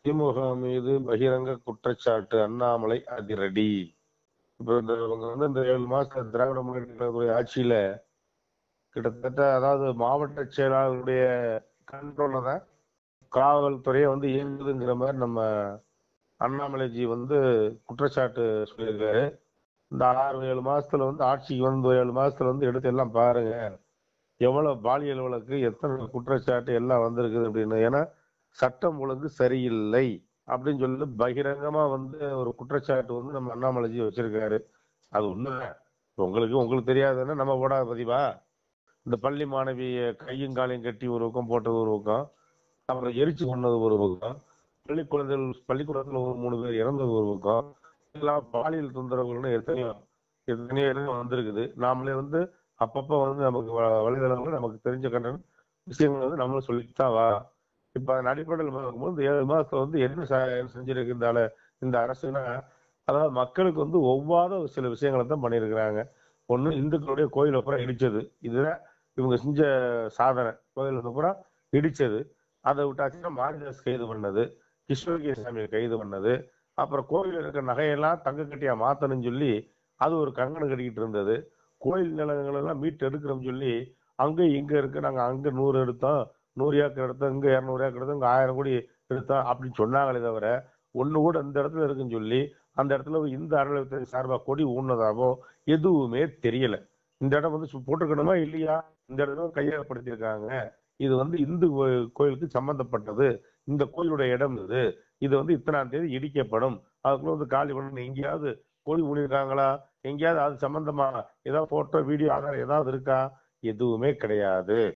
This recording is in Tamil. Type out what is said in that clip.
திமுக மீது பகிரங்க குற்றச்சாட்டு அண்ணாமலை அதிரடி இப்ப இந்த இவங்க வந்து இந்த ஏழு மாசம் திராவிட முன்னேற்ற கழகத்துடைய ஆட்சியில கிட்டத்தட்ட அதாவது மாவட்ட செயலாளருடைய கண்ட்ரோல்ல தான் காவல்துறையை வந்து இயங்குதுங்கிற மாதிரி நம்ம அண்ணாமலைஜி வந்து குற்றச்சாட்டு சொல்லியிருக்காரு இந்த ஆறு ஏழு மாசத்துல வந்து ஆட்சிக்கு வந்து ஏழு மாசத்துல வந்து எடுத்து எல்லாம் பாருங்க எவ்வளவு பாலியல் வழக்கு எத்தனை குற்றச்சாட்டு எல்லாம் வந்திருக்குது அப்படின்னு ஏன்னா சட்டம் ஒழுங்கு சரியில்லை அப்படின்னு சொல்லி பகிரங்கமா வந்து ஒரு குற்றச்சாட்டு வந்து நம்ம அண்ணாமலைஜி வச்சிருக்காரு அது உண்மைதான் இப்ப உங்களுக்கு உங்களுக்கு தெரியாதுன்னா நம்ம போடாத பதிவா இந்த பள்ளி மாணவிய கையும் காலையும் கட்டி ஒரு பக்கம் போட்டது ஒரு பக்கம் அப்புறம் எரிச்சு கொண்டது ஒரு பக்கம் பள்ளி குழந்தைகள் பள்ளிக்கூடத்துல ஒரு மூணு பேர் இறந்தது ஒரு பக்கம் எல்லாம் பாலியல் தொந்தரவுகள்னு எத்தனையோ எத்தனையோ இடம் வந்திருக்குது நாமளே வந்து அப்பப்ப வந்து நமக்கு வ- வலைதளங்கள்ல நமக்கு தெரிஞ்ச கண்டன் விஷயங்கள் வந்து நம்மளும் சொல்லிட்டு தான் வா இப்ப அதன் அடிப்படையில் பார்க்கும்போது இந்த ஏழு மாசத்துல வந்து என்ன ச- செஞ்சிருக்கு இந்த ஆளு- இந்த அரசுனா அதாவது மக்களுக்கு வந்து ஒவ்வாத ஒரு சில விஷயங்களை தான் பண்ணியிருக்கிறாங்க ஒண்ணு இந்துக்களுடைய கோயிலை பூரா இடிச்சது இதுதான் இவங்க செஞ்ச சாதனை கோயிலை பூரா இடிச்சது அதை விட்டாச்சுன்னா மாரிதாஸ் கைது பண்ணது கிருஷ்ணகிரி சாமியை கைது பண்ணது அப்புறம் கோயிலில் இருக்கிற நகையெல்லாம் தங்க கட்டியா மாத்தணும்னு சொல்லி அது ஒரு கங்கணம் கட்டிக்கிட்டு இருந்தது கோயில் நிலங்கள் எல்லாம் மீட்டு எடுக்கிறோம்னு சொல்லி அங்க இங்க இருக்கு நாங்க அங்க நூறு எடுத்தோம் நூறு ஏக்கர் எடுத்தோம் இங்க இருநூறு ஏக்கர் எடுத்தோம் இங்க ஆயிரம் கோடி எடுத்தோம் அப்படின்னு சொன்னாங்களே தவிர ஒண்ணு கூட இந்த இடத்துல இருக்குன்னு சொல்லி அந்த இடத்துல இந்த அறநிலையத்துறை சார்பா கொடி ஊன்னதாவோ எதுவுமே தெரியல இந்த இடம் வந்து சு- போட்டிருக்கணுமா இல்லையா இந்த இடத்துல கையகப்படுத்தியிருக்காங்க இது வந்து இந்து கோ- கோயிலுக்கு சம்பந்தப்பட்டது இந்த கோயிலுடைய இடம் இது இது வந்து இத்தனாம் தேதி இடிக்கப்படும் அதுக்குள்ள வந்து காலி பண்ணணும் எங்கேயாவது கோழி ஊனிருக்காங்களா எங்கேயாவது அது சம்பந்தமா ஏதாவது போட்டோ வீடியோ ஆதாரம் ஏதாவது இருக்கா எதுவுமே கிடையாது